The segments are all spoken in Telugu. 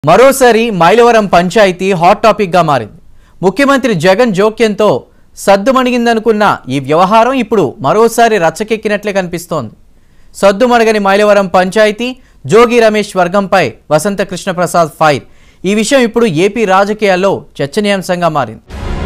మరోసారి మైలవరం పంచాయతీ హాట్ టాపిక్ గా మారింది ముఖ్యమంత్రి జగన్ జోక్యంతో సద్దుమణిగిందనుకున్న ఈ వ్యవహారం ఇప్పుడు మరోసారి రచ్చకెక్కినట్లే కనిపిస్తోంది సద్దుమణగని మైలవరం పంచాయతీ జోగి రమేష్ వర్గంపై వసంత కృష్ణప్రసాద్ ఫైర్ ఈ విషయం ఇప్పుడు ఏపీ రాజకీయాల్లో చర్చనీయాంశంగా మారింది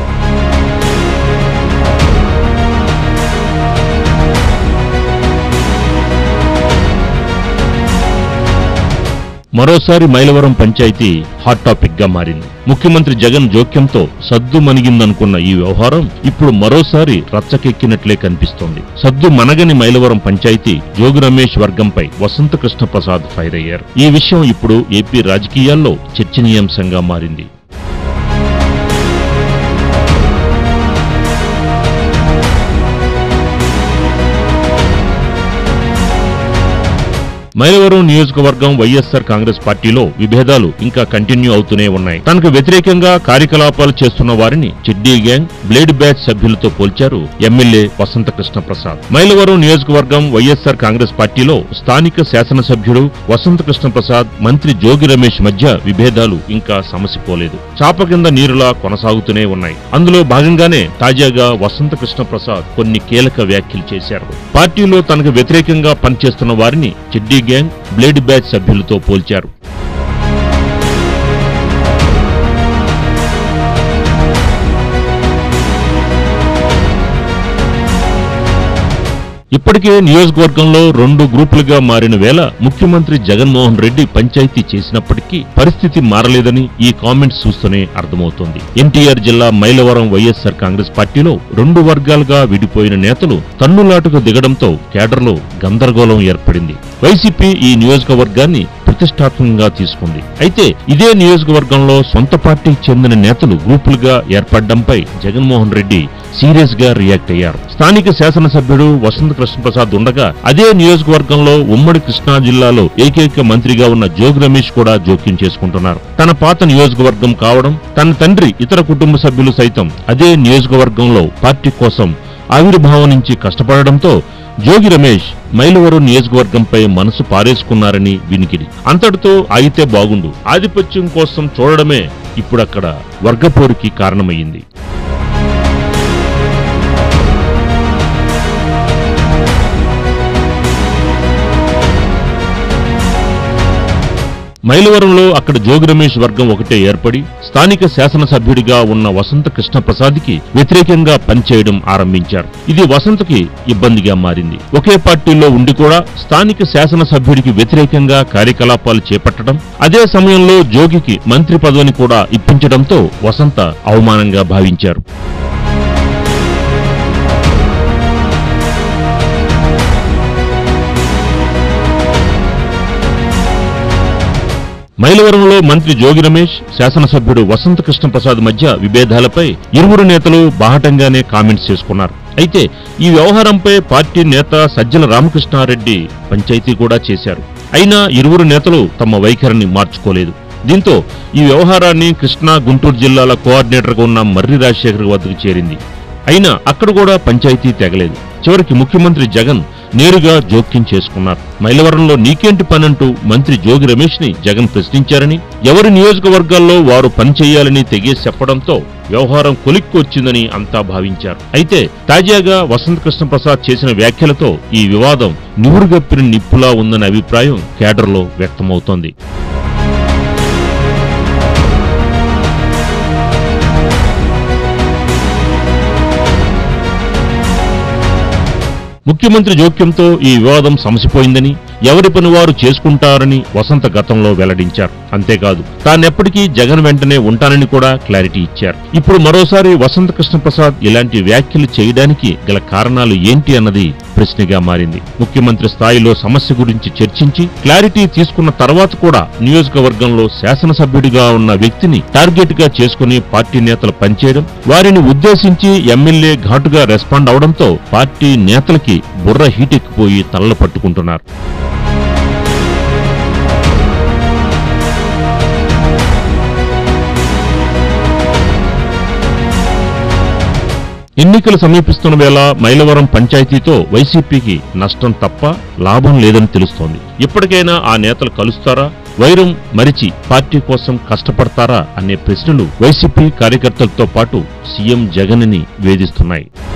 మరోసారి మైలవరం పంచాయతీ హాట్ టాపిక్ గా మారింది ముఖ్యమంత్రి జగన్ జోక్యంతో సద్దు మణిగిందనుకున్న ఈ వ్యవహారం ఇప్పుడు మరోసారి రచ్చకెక్కినట్లే కనిపిస్తోంది సద్దు మనగని మైలవరం పంచాయతీ జోగి రమేష్ వర్గంపై వసంత కృష్ణ ప్రసాద్ ఫైర్ అయ్యారు ఈ విషయం ఇప్పుడు ఏపీ రాజకీయాల్లో చర్చనీయాంశంగా మారింది మైలవరం నియోజకవర్గం వైఎస్ఆర్ కాంగ్రెస్ పార్టీలో విభేదాలు ఇంకా కంటిన్యూ అవుతూనే ఉన్నాయి తనకు వ్యతిరేకంగా కార్యకలాపాలు చేస్తున్న వారిని చెడ్డీ గ్యాంగ్ బ్లేడ్ బ్యాచ్ సభ్యులతో పోల్చారు ఎమ్మెల్యే వసంత కృష్ణ ప్రసాద్ మైలవరం నియోజకవర్గం వైఎస్ఆర్ కాంగ్రెస్ పార్టీలో స్థానిక శాసనసభ్యుడు వసంత కృష్ణ ప్రసాద్ మంత్రి జోగి రమేష్ మధ్య విభేదాలు ఇంకా సమసిపోలేదు చాప కింద నీరులా కొనసాగుతూనే ఉన్నాయి అందులో భాగంగానే తాజాగా వసంత కృష్ణ ప్రసాద్ కొన్ని కీలక వ్యాఖ్యలు చేశారు పార్టీలో తనకు వ్యతిరేకంగా పనిచేస్తున్న వారిని చెడ్డీ గ్యాంగ్ బ్లేడ్ బ్యాచ్ సభ్యులతో పోల్చారు ఇప్పటికే నియోజకవర్గంలో రెండు గ్రూపులుగా మారిన వేళ ముఖ్యమంత్రి జగన్మోహన్ రెడ్డి పంచాయతీ చేసినప్పటికీ పరిస్థితి మారలేదని ఈ కామెంట్స్ చూస్తూనే అర్థమవుతోంది ఎన్టీఆర్ జిల్లా మైలవరం వైఎస్ఆర్ కాంగ్రెస్ పార్టీలో రెండు వర్గాలుగా విడిపోయిన నేతలు తన్నులాటకు దిగడంతో కేడర్లో గందరగోళం ఏర్పడింది వైసీపీ ఈ నియోజకవర్గాన్ని ప్రతిష్టాత్మకంగా తీసుకుంది అయితే ఇదే నియోజకవర్గంలో సొంత పార్టీకి చెందిన నేతలు గ్రూపులుగా ఏర్పడడంపై జగన్మోహన్ రెడ్డి సీరియస్ గా రియాక్ట్ అయ్యారు స్థానిక శాసనసభ్యుడు వసంత కృష్ణప్రసాద్ ఉండగా అదే నియోజకవర్గంలో ఉమ్మడి కృష్ణా జిల్లాలో ఏకైక మంత్రిగా ఉన్న జోగి రమేష్ కూడా జోక్యం చేసుకుంటున్నారు తన పాత నియోజకవర్గం కావడం తన తండ్రి ఇతర కుటుంబ సభ్యులు సైతం అదే నియోజకవర్గంలో పార్టీ కోసం ఆవిర్భావం నుంచి కష్టపడడంతో జోగి రమేష్ మైలవరం నియోజకవర్గంపై మనసు పారేసుకున్నారని వినికిడి అంతటితో ఆగితే బాగుండు ఆధిపత్యం కోసం చూడడమే ఇప్పుడక్కడ వర్గపోరుకి కారణమయ్యింది మైలవరంలో అక్కడ జోగి రమేష్ వర్గం ఒకటే ఏర్పడి స్థానిక శాసనసభ్యుడిగా ఉన్న వసంత కృష్ణప్రసాద్కి వ్యతిరేకంగా పనిచేయడం ఆరంభించారు ఇది వసంతకి ఇబ్బందిగా మారింది ఒకే పార్టీలో ఉండి కూడా స్థానిక శాసనసభ్యుడికి వ్యతిరేకంగా కార్యకలాపాలు చేపట్టడం అదే సమయంలో జోగికి మంత్రి పదవిని కూడా ఇప్పించడంతో వసంత అవమానంగా భావించారు మైలవరంలో మంత్రి జోగి రమేష్ శాసనసభ్యుడు వసంత కృష్ణ ప్రసాద్ మధ్య విభేదాలపై ఇరువురు నేతలు బాహటంగానే కామెంట్స్ చేసుకున్నారు అయితే ఈ వ్యవహారంపై పార్టీ నేత సజ్జల రామకృష్ణారెడ్డి పంచాయతీ కూడా చేశారు అయినా ఇరువురు నేతలు తమ వైఖరిని మార్చుకోలేదు దీంతో ఈ వ్యవహారాన్ని కృష్ణా గుంటూరు జిల్లాల కోఆర్డినేటర్గా ఉన్న మర్రి రాజశేఖర్ వద్దకు చేరింది అయినా అక్కడ కూడా పంచాయతీ తెగలేదు చివరికి ముఖ్యమంత్రి జగన్ నేరుగా జోక్యం చేసుకున్నారు మైలవరంలో నీకేంటి పనంటూ మంత్రి జోగి రమేష్ ని జగన్ ప్రశ్నించారని ఎవరి నియోజకవర్గాల్లో వారు పనిచేయాలని తెగేసి చెప్పడంతో వ్యవహారం కొలిక్కి వచ్చిందని అంతా భావించారు అయితే తాజాగా వసంత కృష్ణ ప్రసాద్ చేసిన వ్యాఖ్యలతో ఈ వివాదం నివురుగప్పిన నిప్పులా ఉందన్న అభిప్రాయం కేడర్లో వ్యక్తమవుతోంది ముఖ్యమంత్రి జోక్యంతో ఈ వివాదం సమసిపోయిందని ఎవరి పని వారు చేసుకుంటారని వసంత గతంలో వెల్లడించారు అంతేకాదు తానెప్పటికీ జగన్ వెంటనే ఉంటానని కూడా క్లారిటీ ఇచ్చారు ఇప్పుడు మరోసారి వసంత కృష్ణ ప్రసాద్ ఇలాంటి వ్యాఖ్యలు చేయడానికి గల కారణాలు ఏంటి అన్నది ప్రశ్నగా మారింది ముఖ్యమంత్రి స్థాయిలో సమస్య గురించి చర్చించి క్లారిటీ తీసుకున్న తర్వాత కూడా నియోజకవర్గంలో శాసనసభ్యుడిగా ఉన్న వ్యక్తిని టార్గెట్ గా చేసుకుని పార్టీ నేతలు పనిచేయడం వారిని ఉద్దేశించి ఎమ్మెల్యే ఘాటుగా రెస్పాండ్ అవడంతో పార్టీ నేతలకి బుర్ర హీటెక్కిపోయి తలలు పట్టుకుంటున్నారు ఎన్నికలు సమీపిస్తున్న వేళ మైలవరం పంచాయతీతో వైసీపీకి నష్టం తప్ప లాభం లేదని తెలుస్తోంది ఇప్పటికైనా ఆ నేతలు కలుస్తారా వైరం మరిచి పార్టీ కోసం కష్టపడతారా అనే ప్రశ్నలు వైసీపీ కార్యకర్తలతో పాటు సీఎం జగన్ ని వేధిస్తున్నాయి